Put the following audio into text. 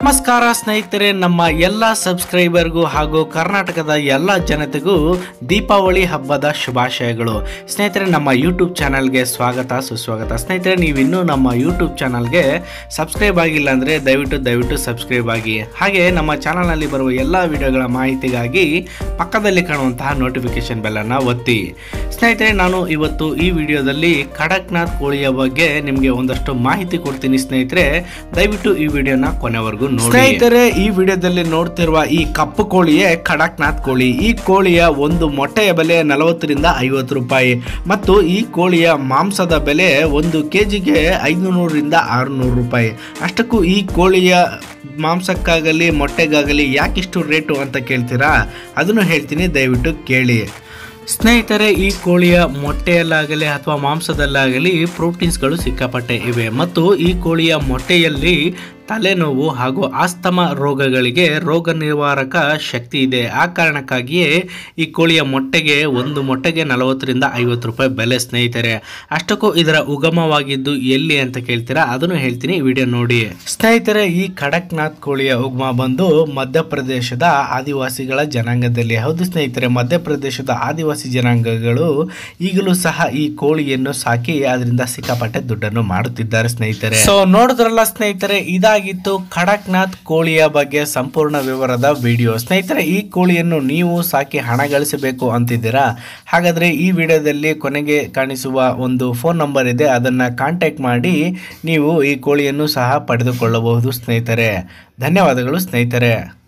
ನಮಸ್ಕಾರ ಸ್ನೇಹಿತರೆ ನಮ್ಮ ಎಲ್ಲ ಸಬ್ಸ್ಕ್ರೈಬರ್ಗೂ ಹಾಗೂ ಕರ್ನಾಟಕದ ಎಲ್ಲ ಜನತೆಗೂ ದೀಪಾವಳಿ ಹಬ್ಬದ ಶುಭಾಶಯಗಳು ಸ್ನೇಹಿತರೆ ನಮ್ಮ ಯೂಟ್ಯೂಬ್ ಚಾನಲ್ಗೆ ಸ್ವಾಗತ ಸುಸ್ವಾಗತ ಸ್ನೇಹಿತರೆ ನೀವಿನ್ನೂ ನಮ್ಮ ಯೂಟ್ಯೂಬ್ ಚಾನಲ್ಗೆ ಸಬ್ಸ್ಕ್ರೈಬ್ ಆಗಿಲ್ಲ ಅಂದರೆ ದಯವಿಟ್ಟು ದಯವಿಟ್ಟು ಸಬ್ಸ್ಕ್ರೈಬ್ ಆಗಿ ಹಾಗೆ ನಮ್ಮ ಚಾನಲ್ನಲ್ಲಿ ಬರುವ ಎಲ್ಲ ವಿಡಿಯೋಗಳ ಮಾಹಿತಿಗಾಗಿ ಪಕ್ಕದಲ್ಲಿ ಕಾಣುವಂತಹ ನೋಟಿಫಿಕೇಶನ್ ಬೆಲ್ಲನ್ನು ಒತ್ತಿ ಸ್ನೇಹಿತರೆ ನಾನು ಇವತ್ತು ಈ ವಿಡಿಯೋದಲ್ಲಿ ಕಡಕ್ನಾಥ್ ಕೋಳಿಯ ಬಗ್ಗೆ ನಿಮಗೆ ಒಂದಷ್ಟು ಮಾಹಿತಿ ಕೊಡ್ತೀನಿ ಸ್ನೇಹಿತರೆ ದಯವಿಟ್ಟು ಈ ವಿಡಿಯೋನ ಕೊನೆವರೆಗೂ ನೋಡಿ ಸ್ನೇಹಿತರೆ ಈ ವಿಡಿಯೋದಲ್ಲಿ ನೋಡ್ತಿರುವ ಈ ಕಪ್ಪು ಕೋಳಿಯೇ ಕಡಕ್ನಾಥ್ ಕೋಳಿ ಈ ಕೋಳಿಯ ಒಂದು ಮೊಟ್ಟೆಯ ಬೆಲೆ ನಲವತ್ತರಿಂದ ಐವತ್ತು ರೂಪಾಯಿ ಮತ್ತು ಈ ಕೋಳಿಯ ಮಾಂಸದ ಬೆಲೆ ಒಂದು ಕೆಜಿಗೆ ಐದುನೂರರಿಂದ ಆರುನೂರು ರೂಪಾಯಿ ಅಷ್ಟಕ್ಕೂ ಈ ಕೋಳಿಯ ಮಾಂಸಕ್ಕಾಗಲಿ ಮೊಟ್ಟೆಗಾಗಲಿ ಯಾಕಿಷ್ಟು ರೇಟು ಅಂತ ಕೇಳ್ತೀರಾ ಅದನ್ನು ಹೇಳ್ತೀನಿ ದಯವಿಟ್ಟು ಕೇಳಿ ಸ್ನೇಹಿತರೆ ಈ ಕೋಳಿಯ ಮೊಟ್ಟೆಯಲ್ಲಾಗಲಿ ಅಥವಾ ಮಾಂಸದಲ್ಲಾಗಲಿ ಪ್ರೋಟೀನ್ಸ್ಗಳು ಸಿಕ್ಕಾಪಟ್ಟೆ ಇವೆ ಮತ್ತು ಈ ಕೋಳಿಯ ಮೊಟ್ಟೆಯಲ್ಲಿ ತಲೆನೋವು ಹಾಗೂ ಆಸ್ತಮ ರೋಗಗಳಿಗೆ ರೋಗ ನಿವಾರಕ ಶಕ್ತಿ ಇದೆ ಆ ಕಾರಣಕ್ಕಾಗಿಯೇ ಈ ಕೋಳಿಯ ಮೊಟ್ಟೆಗೆ ಒಂದು ಮೊಟ್ಟೆಗೆ ನಲವತ್ತರಿಂದ ಐವತ್ತು ರೂಪಾಯಿ ಬೆಲೆ ಸ್ನೇಹಿತರೆ ಅಷ್ಟಕ್ಕೂ ಇದರ ಉಗಮವಾಗಿದ್ದು ಎಲ್ಲಿ ಅಂತ ಕೇಳ್ತೀರಾ ಅದನ್ನು ಹೇಳ್ತೀನಿ ವಿಡಿಯೋ ನೋಡಿ ಸ್ನೇಹಿತರೆ ಈ ಕಡಕ್ನಾಥ್ ಕೋಳಿಯ ಉಗಮ ಬಂದು ಮಧ್ಯಪ್ರದೇಶದ ಆದಿವಾಸಿಗಳ ಜನಾಂಗದಲ್ಲಿ ಹೌದು ಸ್ನೇಹಿತರೆ ಮಧ್ಯಪ್ರದೇಶದ ಆದಿವಾಸಿ ಜನಾಂಗಗಳು ಈಗಲೂ ಸಹ ಈ ಕೋಳಿಯನ್ನು ಸಾಕಿ ಅದರಿಂದ ಸಿಕ್ಕಾಪಟ್ಟೆ ದುಡ್ಡನ್ನು ಮಾಡುತ್ತಿದ್ದಾರೆ ಸ್ನೇಹಿತರೆ ಸೊ ನೋಡಿದ್ರಲ್ಲ ಸ್ನೇಹಿತರೆ ಇದಾಗಿತ್ತು ಖಡಕ್ನಾಥ್ ಕೋಳಿಯ ಬಗ್ಗೆ ಸಂಪೂರ್ಣ ವಿವರದ ವಿಡಿಯೋ ಸ್ನೇಹಿತರೆ ಈ ಕೋಳಿಯನ್ನು ನೀವು ಸಾಕಿ ಹಣ ಗಳಿಸಬೇಕು ಅಂತಿದ್ದೀರಾ ಹಾಗಾದ್ರೆ ಈ ವಿಡಿಯೋದಲ್ಲಿ ಕೊನೆಗೆ ಕಾಣಿಸುವ ಒಂದು ಫೋನ್ ನಂಬರ್ ಇದೆ ಅದನ್ನ ಕಾಂಟ್ಯಾಕ್ಟ್ ಮಾಡಿ ನೀವು ಈ ಕೋಳಿಯನ್ನು ಸಹ ಪಡೆದುಕೊಳ್ಳಬಹುದು ಸ್ನೇಹಿತರೆ ಧನ್ಯವಾದಗಳು ಸ್ನೇಹಿತರೆ